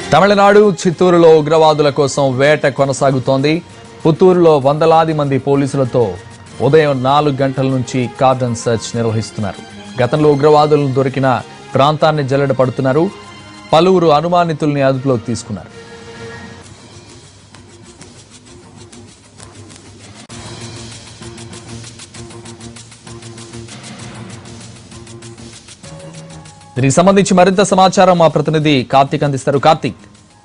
తమిళనాడు చిత్తూరులో ఉగ్రవాదుల కోసం వేట కొనసాగుతోంది పుత్తూరులో వందలాది మంది పోలీసులతో ఉదయం నాలుగు గంటల నుంచి కార్డన్ సెర్చ్ నిర్వహిస్తున్నారు గతంలో ఉగ్రవాదులను దొరికిన ప్రాంతాన్ని జల్లెడ పడుతున్నారు పలువురు అనుమానితుల్ని అదుపులోకి తీసుకున్నారు దీనికి సంబంధించి మరింత సమాచారం మా ప్రతినిధి కార్తీక్ అందిస్తారు కార్తీక్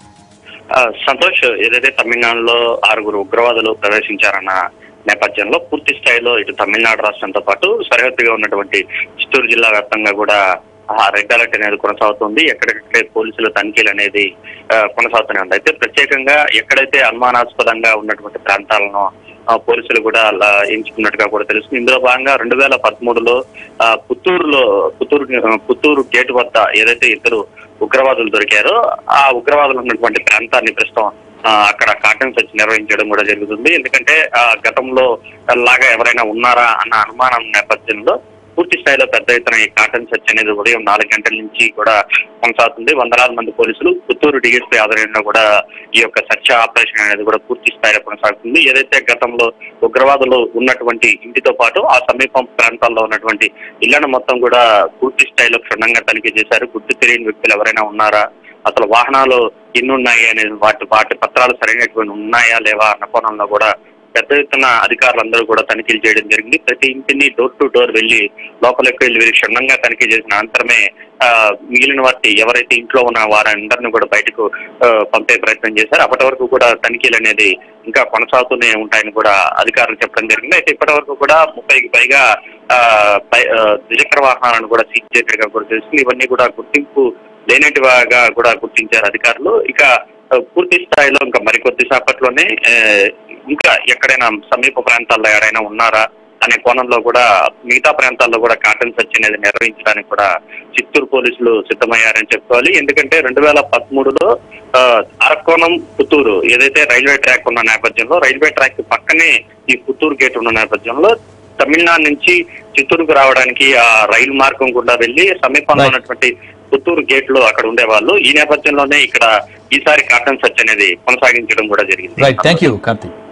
ఆ, సంతోష్ ఏదైతే తమిళనాడులో ఆరుగురు ఉగ్రవాదులు ప్రవేశించారన్న నేపథ్యంలో పూర్తి స్థాయిలో ఇటు తమిళనాడు రాష్ట్రంతో పాటు సరిహద్దుగా ఉన్నటువంటి చిత్తూరు జిల్లా వ్యాప్తంగా కూడా ఆ రెడ్ అలర్ట్ అనేది కొనసాగుతుంది ఎక్కడెక్కడే పోలీసుల తనిఖీలు అనేది ఆ, కొనసాగుతూనే ఉంది అయితే ప్రత్యేకంగా ఎక్కడైతే అనుమానాస్పదంగా ఉన్నటువంటి ప్రాంతాలను ఆ, పోలీసులు కూడా అలా ఎంచుకున్నట్టుగా కూడా తెలుస్తుంది ఇందులో భాగంగా రెండు వేల పదమూడులో ఆ, పుత్తూరులో పుత్తూరు పుత్తూరు గేట్ వద్ద ఏదైతే ఇద్దరు ఉగ్రవాదులు దొరికారో ఆ ఉగ్రవాదులు ఉన్నటువంటి ప్రాంతాన్ని ప్రస్తుతం ఆ, అక్కడ కాటన్ సెర్చ్ నిర్వహించడం కూడా జరుగుతుంది ఎందుకంటే ఆ, గతంలో లాగా ఎవరైనా ఉన్నారా అన్న అనుమానం నేపథ్యంలో పూర్తి స్థాయిలో పెద్ద ఎత్తున ఈ కాటన్ సెర్చ్ అనేది ఉదయం నాలుగు గంటల నుంచి కూడా కొనసాగుతుంది వందలాది మంది పోలీసులు పుత్తూరు డిఎస్పీ ఆధ్వర్యంలో కూడా ఈ యొక్క సెర్చ్ ఆపరేషన్ అనేది కూడా పూర్తి స్థాయిలో కొనసాగుతుంది ఏదైతే గతంలో ఉగ్రవాదులు ఉన్నటువంటి ఇంటితో పాటు ఆ సమీపం ప్రాంతాల్లో ఉన్నటువంటి ఇళ్లను మొత్తం కూడా పూర్తి స్థాయిలో క్షుణ్ణంగా తనిఖీ చేశారు గుర్తు తెలియని వ్యక్తులు ఎవరైనా ఉన్నారా అసలు వాహనాలు ఎన్ని ఉన్నాయి అనేది వాటి వాటి పత్రాలు సరైనటువంటి ఉన్నాయా లేవా అన్న కోణంలో కూడా పెద్ద ఎత్తున అధికారులందరూ కూడా తనిఖీలు చేయడం జరిగింది ప్రతి ఇంటిని డోర్ టు డోర్ వెళ్లి లోపలికి వెళ్లి వీరి క్షుణ్ణంగా తనిఖీ చేసిన అనంతరమే ఆ, మిగిలిన వాటి ఎవరైతే ఇంట్లో ఉన్న వారందరిని కూడా బయటకు ఆ, పంపే ప్రయత్నం చేశారు అప్పటి వరకు కూడా తనిఖీలు అనేది ఇంకా కొనసాగుతూనే ఉంటాయని కూడా అధికారులు చెప్పడం జరిగింది అయితే ఇప్పటి వరకు కూడా ముప్పైకి పైగా ఆ, పై- ఆ, ద్విచక్ర వాహనాలను కూడా సీజ్ చేసినట్టుగా కూడా తెలుస్తుంది ఇవన్నీ కూడా గుర్తింపు లేనట్టుగా కూడా గుర్తించారు అధికారులు ఇక ఆ, పూర్తి స్థాయిలో ఇంకా మరికొద్ది సేపట్లోనే ఆ, ఇంకా ఎక్కడైనా సమీప ప్రాంతాల్లో ఎవరైనా ఉన్నారా అనే కోణంలో కూడా మిగతా ప్రాంతాల్లో కూడా కాటన్ సెర్చ్ అనేది నిర్వహించడానికి కూడా చిత్తూరు పోలీసులు సిద్ధమయ్యారని చెప్పుకోవాలి ఎందుకంటే రెండు వేల పదమూడులో ఆ, అరకోణం పుత్తూరు ఏదైతే రైల్వే ట్రాక్ ఉన్న నేపథ్యంలో రైల్వే ట్రాక్ పక్కనే ఈ పుత్తూరు గేట్ ఉన్న నేపథ్యంలో తమిళనాడు నుంచి చిత్తూరుకు రావడానికి ఆ రైలు మార్గం గుండా వెళ్లి సమీపంలో Right. ఉన్నటువంటి పుత్తూరు గేట్ లో అక్కడ ఉండేవాళ్ళు ఈ నేపథ్యంలోనే ఇక్కడ ఈసారి కాటన్ సెర్చ్ అనేది కొనసాగించడం కూడా జరిగింది రైట్ థ్యాంక్ యూ కార్తీక్